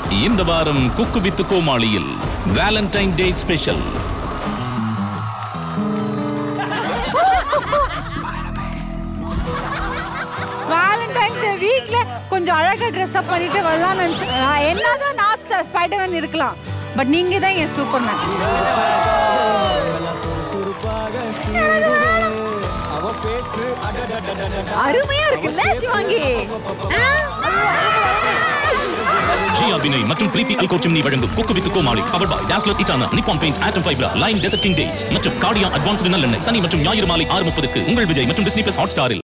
இந்த வாரம் cook with கோமாளியில் Valentine day special Valentine's day வீக்ல கொஞ்சம் அழகா ட்ரெஸ் அப் பண்ணிட்டு வரலாம்னு நினைச்சேன் நான் என்னதான் நான் ஸ்பைடர்மேன் இருக்கலாம் பட் நீங்க தான் என் சூப்பர்மேன் அருமையா இருக்குல்ல சிவாங்கி ஜி அபிநய் மற்றும் பிரீத்தி அல்கோ சிம்னி வழங்கும் குக்கு வித்து கோமாளி பவர் பாய் டாஸ்லர் இட்டானா நிப்பான் பெயிண்ட் ஆட்டம் Fibra line Desert King dates மற்றும் கார்டியா அட்வான்ஸ்டு நல்லெண்ணெய் சனி மற்றும் ஞாயிறு மாலை ஆறு முப்பதுக்கு உங்கள் விஜய் மற்றும் டிஸ்னி பிளஸ் ஹாட் ஸ்டாரில்